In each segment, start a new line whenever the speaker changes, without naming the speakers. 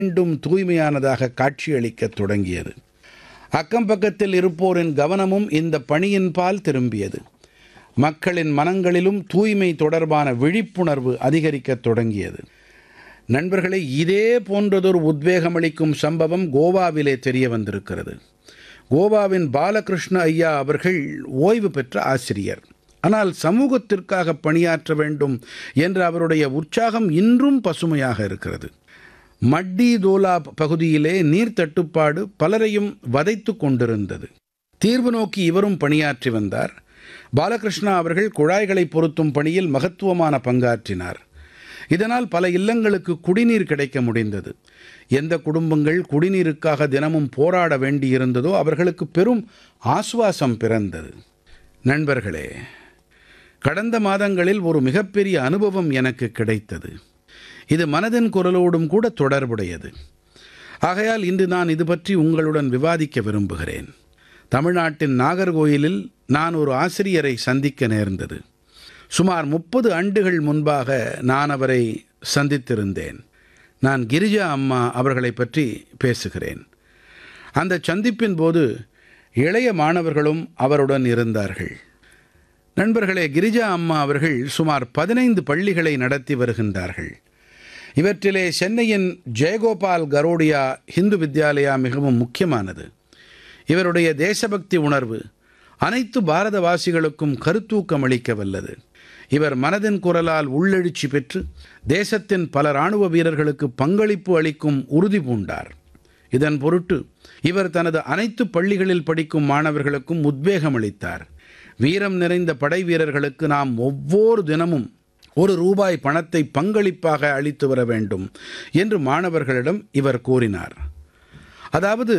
மீண்டும் தூய்மையானதாக காட்சியளிக்கத் தொடங்கியது அக்கம் பக்கத்தில் இருப்போரின் கவனமும் இந்த பணியின் பால் திரும்பியது மக்களின் மனங்களிலும் தூய்மை தொடர்பான விழிப்புணர்வு அதிகரிக்கத் தொடங்கியது நண்பர்களே இதே போன்றதொரு உத்வேகமளிக்கும் சம்பவம் கோவாவிலே தெரிய வந்திருக்கிறது கோவாவின் பாலகிருஷ்ண ஐயா அவர்கள் ஓய்வு பெற்ற ஆசிரியர் ஆனால் சமூகத்திற்காக பணியாற்ற வேண்டும் என்ற அவருடைய உற்சாகம் இன்றும் பசுமையாக இருக்கிறது மட்டி தோலா பகுதியிலே நீர் தட்டுப்பாடு பலரையும் வதைத்து கொண்டிருந்தது தீர்வு நோக்கி இவரும் பணியாற்றி வந்தார் பாலகிருஷ்ணா அவர்கள் குழாய்களை பொருத்தும் பணியில் மகத்துவமான பங்காற்றினார் இதனால் பல இல்லங்களுக்கு குடிநீர் கிடைக்க முடிந்தது எந்த குடும்பங்கள் குடிநீருக்காக தினமும் போராட வேண்டியிருந்ததோ அவர்களுக்கு பெரும் ஆசுவாசம் பிறந்தது நண்பர்களே கடந்த மாதங்களில் ஒரு மிகப்பெரிய அனுபவம் எனக்கு கிடைத்தது இது மனதின் குரலோடும் கூட தொடர்புடையது ஆகையால் இன்று நான் இது பற்றி உங்களுடன் விவாதிக்க விரும்புகிறேன் தமிழ்நாட்டின் நாகர்கோயிலில் நான் ஒரு ஆசிரியரை சந்திக்க நேர்ந்தது சுமார் முப்பது ஆண்டுகள் முன்பாக நான் அவரை சந்தித்திருந்தேன் நான் கிரிஜா அம்மா அவர்களை பற்றி பேசுகிறேன் அந்த சந்திப்பின் போது இளைய மாணவர்களும் அவருடன் இருந்தார்கள் நண்பர்களே கிரிஜா அம்மா அவர்கள் சுமார் பதினைந்து பள்ளிகளை நடத்தி வருகின்றார்கள் இவற்றிலே சென்னையின் ஜெயகோபால் கரோடியா ஹிந்து வித்யாலயா மிகவும் முக்கியமானது இவருடைய தேசபக்தி உணர்வு அனைத்து பாரதவாசிகளுக்கும் கருத்தூக்கம் அளிக்க வல்லது இவர் மனதின் குரலால் உள்ளெழுச்சி பெற்று தேசத்தின் பல இராணுவ வீரர்களுக்கு பங்களிப்பு அளிக்கும் உறுதி பூண்டார் இதன் பொருட்டு இவர் தனது அனைத்து பள்ளிகளில் படிக்கும் மாணவர்களுக்கும் உத்வேகம் அளித்தார் வீரம் நிறைந்த படை வீரர்களுக்கு நாம் ஒவ்வொரு தினமும் ஒரு ரூபாய் பணத்தை பங்களிப்பாக அளித்து வர வேண்டும் என்று மாணவர்களிடம் இவர் கூறினார் அதாவது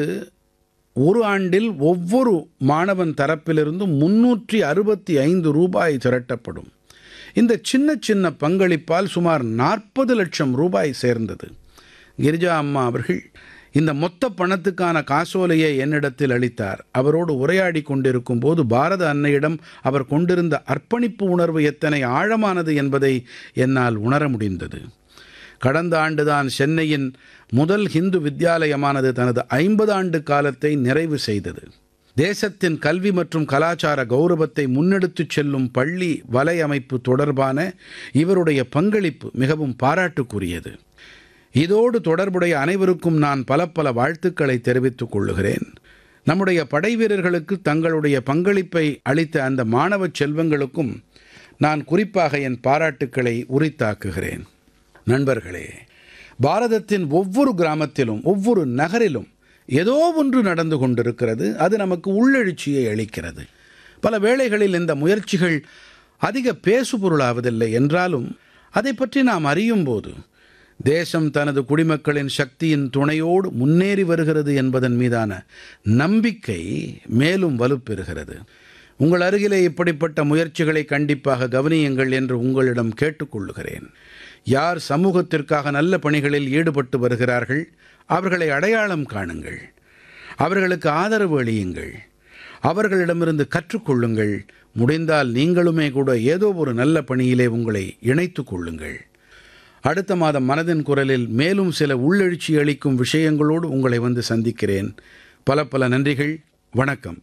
ஒரு ஆண்டில் ஒவ்வொரு மாணவன் தரப்பிலிருந்தும் முன்னூற்றி அறுபத்தி ஐந்து ரூபாய் திரட்டப்படும் இந்த சின்ன சின்ன பங்களிப்பால் சுமார் நாற்பது லட்சம் ரூபாய் சேர்ந்தது கிரிஜா அம்மா அவர்கள் இந்த மொத்த பணத்துக்கான காசோலையை என்னிடத்தில் அளித்தார் அவரோடு உரையாடி கொண்டிருக்கும் போது பாரத அன்னையிடம் அவர் கொண்டிருந்த அர்ப்பணிப்பு உணர்வு எத்தனை ஆழமானது என்பதை என்னால் உணர முடிந்தது கடந்த ஆண்டுதான் சென்னையின் முதல் ஹிந்து வித்யாலயமானது தனது ஐம்பது ஆண்டு காலத்தை நிறைவு செய்தது தேசத்தின் கல்வி மற்றும் கலாச்சார கௌரவத்தை முன்னெடுத்துச் செல்லும் பள்ளி வலையமைப்பு தொடர்பான இவருடைய பங்களிப்பு மிகவும் பாராட்டுக்குரியது இதோடு தொடர்புடைய அனைவருக்கும் நான் பல பல வாழ்த்துக்களை தெரிவித்துக் கொள்ளுகிறேன் நம்முடைய படை வீரர்களுக்கு தங்களுடைய பங்களிப்பை அளித்த அந்த மாணவ செல்வங்களுக்கும் நான் குறிப்பாக என் பாராட்டுக்களை உரித்தாக்குகிறேன் நண்பர்களே பாரதத்தின் ஒவ்வொரு கிராமத்திலும் ஒவ்வொரு நகரிலும் ஏதோ ஒன்று நடந்து கொண்டிருக்கிறது அது நமக்கு உள்ளெழுச்சியை அளிக்கிறது பல வேளைகளில் இந்த முயற்சிகள் அதிக பேசுபொருளாவதில்லை என்றாலும் அதை பற்றி நாம் அறியும் போது தேசம் தனது குடிமக்களின் சக்தியின் துணையோடு முன்னேறி வருகிறது என்பதன் மீதான நம்பிக்கை மேலும் வலுப்பெறுகிறது உங்கள் அருகிலே இப்படிப்பட்ட முயற்சிகளை கண்டிப்பாக கவனியுங்கள் என்று உங்களிடம் கேட்டுக்கொள்ளுகிறேன் யார் சமூகத்திற்காக நல்ல பணிகளில் ஈடுபட்டு வருகிறார்கள் அவர்களை அடையாளம் காணுங்கள் அவர்களுக்கு ஆதரவு அளியுங்கள் அவர்களிடமிருந்து கற்றுக்கொள்ளுங்கள் முடிந்தால் நீங்களுமே கூட ஏதோ ஒரு நல்ல பணியிலே உங்களை இணைத்துக் கொள்ளுங்கள் அடுத்த மாதம் மனதின் குரலில் மேலும் சில உள்ளெழுச்சி அளிக்கும் விஷயங்களோடு உங்களை வந்து சந்திக்கிறேன் பல பல நன்றிகள் வணக்கம்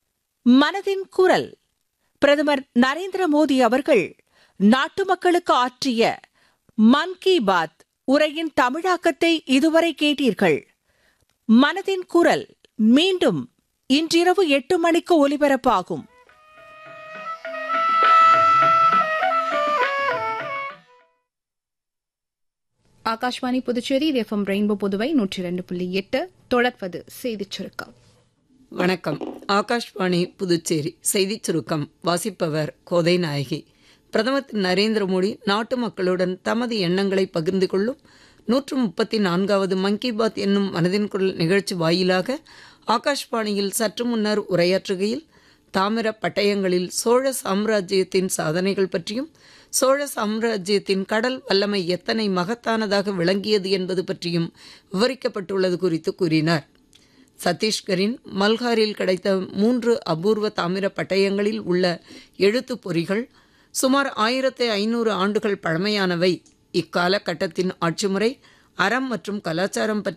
மனதின் குரல் பிரதமர் நரேந்திர மோடி அவர்கள் நாட்டு மக்களுக்கு ஆற்றிய மன் கி பாத் உரையின் தமிழாக்கத்தை இதுவரை கேட்டீர்கள் மனதின் குரல் மீண்டும் இன்றிரவு எட்டு மணிக்கு ஒலிபரப்பாகும்
ஆகாஷ்வாணி புதுச்சேரி எஃப்எம் ரெயின்போ புதுவை நூற்றி ரெண்டு புள்ளி எட்டு தொடர்வது செய்திச் சுருக்கம்
வணக்கம் ஆகாஷ்வாணி புதுச்சேரி செய்திச் சுருக்கம் வாசிப்பவர் கோதை நாயகி பிரதமர் திரு நரேந்திர மோடி நாட்டு மக்களுடன் தமது எண்ணங்களை பகிர்ந்து கொள்ளும் நூற்று முப்பத்தி நான்காவது மன் கி பாத் என்னும் மனதின் குரல் நிகழ்ச்சி வாயிலாக ஆகாஷ்வாணியில் சற்று முன்னர் உரையாற்றுகையில் தாமிர பட்டயங்களில் சோழ சாம்ராஜ்யத்தின் சாதனைகள் பற்றியும் சோழ சாம்ராஜ்யத்தின் கடல் வல்லமை எத்தனை மகத்தானதாக விளங்கியது என்பது பற்றியும் விவரிக்கப்பட்டுள்ளது குறித்து கூறினார் சத்தீஸ்கரின் மல்ஹாரில் கிடைத்த மூன்று அபூர்வ தாமிர பட்டயங்களில் உள்ள எழுத்துப் பொறிகள் சுமார் ஆயிரத்து ஐநூறு ஆண்டுகள் பழமையானவை இக்காலகட்டத்தின் ஆட்சிமுறை அறம் மற்றும் கலாச்சாரம் பற்றி